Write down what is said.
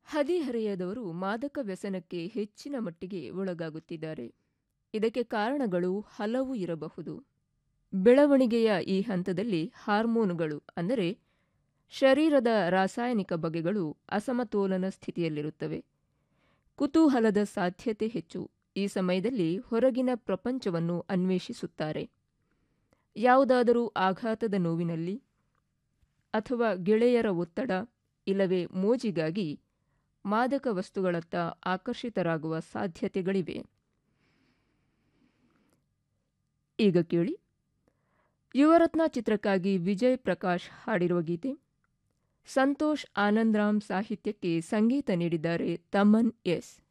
ಹದಿಹರೆಯದವರು ಮಾದಕ ವ್ಯಸನಕ್ಕೆ ಹೆಚ್ಚಿನ ಮಟ್ಟಿಗೆ ಒಳಗಾಗುತ್ತಿದ್ದಾರೆ ಇದಕ್ಕೆ ಕಾರಣಗಳು ಹಲವು ಇರಬಹುದು ಬೆಳವಣಿಗೆಯ ಈ ಹಂತದಲ್ಲಿ ಹಾರ್ಮೋನುಗಳು ಅಂದರೆ ಶರೀರದ ರಾಸಾಯನಿಕ ಬಗೆಗಳು ಅಸಮತೋಲನ ಸ್ಥಿತಿಯಲ್ಲಿರುತ್ತವೆ ಕುತೂಹಲದ ಸಾಧ್ಯತೆ ಹೆಚ್ಚು ಈ ಸಮಯದಲ್ಲಿ ಹೊರಗಿನ ಪ್ರಪಂಚವನ್ನು ಅನ್ವೇಷಿಸುತ್ತಾರೆ ಯಾವುದಾದರೂ ಆಘಾತದ ನೋವಿನಲ್ಲಿ ಅಥವಾ ಗೆಳೆಯರ ಒತ್ತಡ ಇಲ್ಲವೇ ಮೋಜಿಗಾಗಿ ಮಾದಕ ವಸ್ತುಗಳತ್ತ ಆಕರ್ಷಿತರಾಗುವ ಸಾಧ್ಯತೆಗಳಿವೆ ಈಗ ಕೇಳಿ ಯುವರತ್ನ ಚಿತ್ರಕ್ಕಾಗಿ ವಿಜಯ್ ಪ್ರಕಾಶ್ ಹಾಡಿರುವ ಗೀತೆ ಸಂತೋಷ್ ಆನಂದರಾಮ್ ಸಾಹಿತ್ಯಕ್ಕೆ ಸಂಗೀತ ನೀಡಿದ್ದಾರೆ ತಮನ್ ಎಸ್